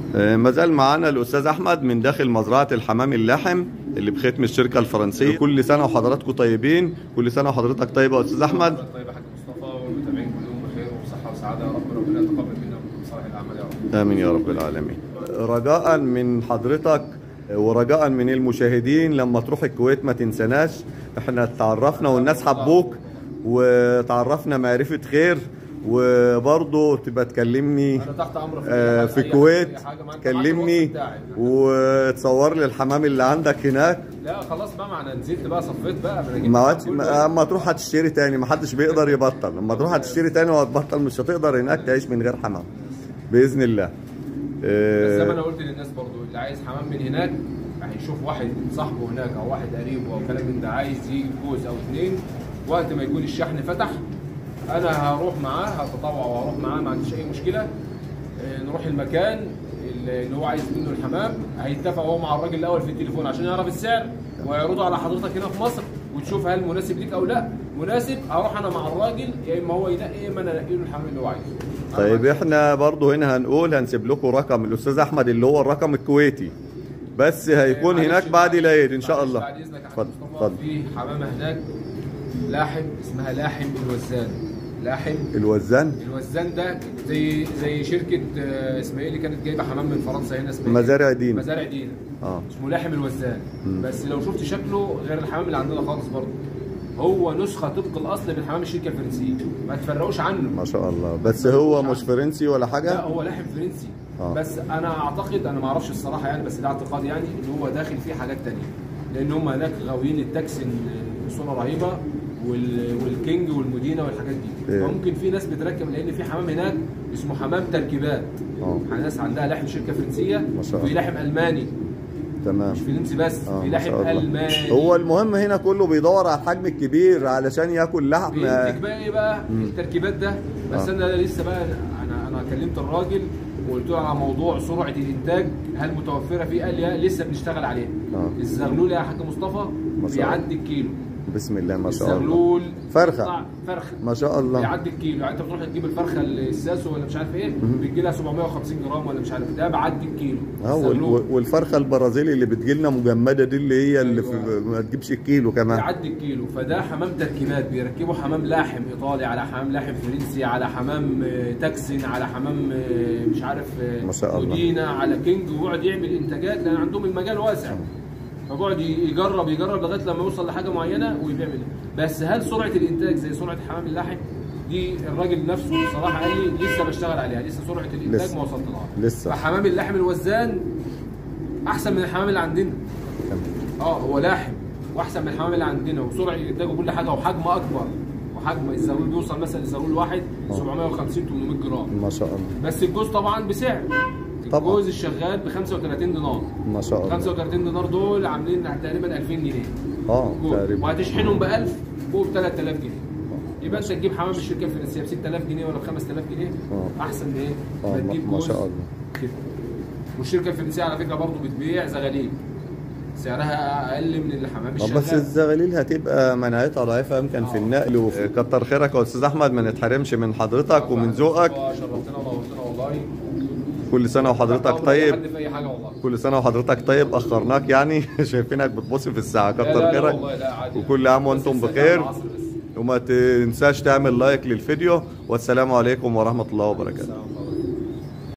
آه، ما زال معانا الاستاذ احمد من داخل مزرعه الحمام اللاحم اللي بختم الشركه الفرنسيه كل سنه وحضراتكم طيبين كل سنه وحضرتك طيب يا استاذ احمد طيب يا حاج مصطفى والمتابعين كلهم بخير وبصحه وسعاده يا رب ربنا يتقبل منا ومنكم صالح الاعمال يا رب امين يا رب العالمين رجاء من حضرتك ورجاء من المشاهدين لما تروح الكويت ما تنسناش احنا اتعرفنا والناس حبوك وتعرفنا معرفة خير وبرضه تبقى تكلمني انا تحت امرك آه، أي في حاجة- الكويت أي حاجة معاك. كلمني معاك الواتس بتاعي. وتصور لي الحمام اللي عندك هناك لا خلاص بقى ما انا نزلت بقى صفيت بقى ما انا جبت ما الحمام عادش- كله. ما- اما تروح هتشتري تاني ما حدش بيقدر يبطل لما تروح هتشتري تاني وهتبطل مش هتقدر هناك تعيش من غير حمام باذن الله بس زي ما آه، انا قلت للناس برضو اللي عايز حمام من هناك هيشوف واحد صاحبه هناك او واحد قريبه او كلام من ده عايز يجيب جوز او اثنين وقت ما يكون الشحن فتح انا هروح معاه هتطوع وهروح معاه ما عنديش اي مشكله آه، نروح المكان اللي اللي هو عايز منه الحمام هيتفق هو مع الراجل الاول في التليفون عشان يعرف السعر ويعرضه على حضرتك هنا في مصر وتشوف هل مناسب ليك او لا مناسب هروح انا مع الراجل يا اما هو ينقي يا اما انا انقي له الحمام اللي هو عايزه أنا طيب ما عنديش احنا برضو هنا هنقول هنسيب لكم رقم الاستاذ احمد اللي هو الرقم الكويتي بس هيكون معلش- هناك بعد العيد ان شاء معلش الله بعد اذنك يا حاج اتفضل مصطفى اتفضل في حمامه هناك لاحم اسمها لاحم الوزان لاحم الوزان الوزان ده زي زي شركه آه، اسمها ايه اللي كانت جايبه حمام من فرنسا هنا اسمها إيه؟ مزارع دين مزارع دينا اه اسمه لاحم الوزان مم. بس لو شفت شكله غير الحمام اللي عندنا خالص برضه هو نسخه طبق الاصل من حمام الشركه الفرنسيه ما تفرقوش عنه ما شاء الله بس هو مش فرنسي ولا لا حاجه هو لاحم فرنسي آه. بس انا اعتقد انا ما اعرفش الصراحه يعني بس ده اعتقادي يعني ان هو داخل فيه حاجات تانية لان هم هناك غاويين التاكسن بصوره رهيبه وال... والكينج والمدينه والحاجات دي إيه. فممكن في ناس بتركب لان في حمام هناك اسمه حمام تركيبات اه ناس عندها لحم شركه فرنسيه ما شاء وفي الله. لحم الماني تمام مش فرنسي بس اه في ما لحم شاء الله الماني هو المهم هنا كله بيدور على الحجم الكبير علشان ياكل لحم بينتج بقى ايه بقى مم. التركيبات ده بس آه. انا لسه بقى انا انا كلمت الراجل وقلت له على موضوع سرعه الانتاج هل متوفره فيه قال لي لا، لسه بنشتغل عليها آه. الزغلول يا حاج مصطفى ما شاء الله. بيعدي الكيلو بسم الله ما شاء الله الزغلول فرخة. يطلع فرخه ما شاء الله بيعدي الكيلو يعني انت بتروح تجيب الفرخه الساسو ولا مش عارف ايه بيجي لها 750 جرام ولا مش عارف ده بعدي الكيلو اه وال- الزغلول والفرخه البرازيلي اللي بتجي لنا مجمده دي اللي هي اللي في ما تجيبش الكيلو كمان بيعدي الكيلو فده حمام تركيبات بيركبوا حمام لاحم ايطالي على حمام لاحم فرنسي على حمام آه، تاكسن على حمام آه، مش عارف آه، ما شاء الله. مدينه على كينج ويقعد يعمل انتاجات لان عندهم المجال واسع فبيقعد يجرب يجرب لغايه لما يوصل لحاجه معينه ويعمل بس هل سرعه الانتاج زي سرعه حمام اللاحم دي الراجل نفسه بصراحه قال لي لسه بشتغل عليها لسه سرعه الانتاج لسه. ما وصلت لها لسه فحمام اللحم الوزان احسن من الحمام اللي عندنا اه هو لاحم واحسن من الحمام اللي عندنا وسرعه الانتاج وكل حاجه وحجم اكبر وحجم الزغلول بيوصل مثلا الزغلول الواحد 750 800 جرام ما شاء الله بس الجوز طبعا بسعر طبعاً. الجوز الشغال ب 35 دينار ما شاء الله 35 دينار دول عاملين تقريبا 2000 جنيه اه جوز. تقريبا وهتشحنهم ب 1000 فوق ب 3000 جنيه يبقى انت تجيب حمام الشركه الفرنسيه ب 6000 جنيه ولا ب 5000 جنيه آه. احسن من ايه؟ اه ما ما- تجيب ما جوز شاء الله كده والشركه الفرنسيه على فكره برضه بتبيع زغاليل سعرها اقل من الحمام آه، الشغال بس الزغاليل هتبقى مناعتها ضعيفه يمكن في النقل وفي كتر خيرك يا استاذ احمد ما نتحرمش من حضرتك ومن ذوقك شرفتنا ونورتنا والله كل سنه وحضرتك تحت أمر طيب أي حد في اي حاجه والله كل سنه وحضرتك طيب اخرناك يعني شايفينك بتبص في الساعه لا كتر لا لا خيرك والله لا عادي وكل عام بس وانتم الساعة بخير العصر بس. وما تنساش تعمل لايك للفيديو والسلام عليكم ورحمه الله وبركاته السلام عليكم.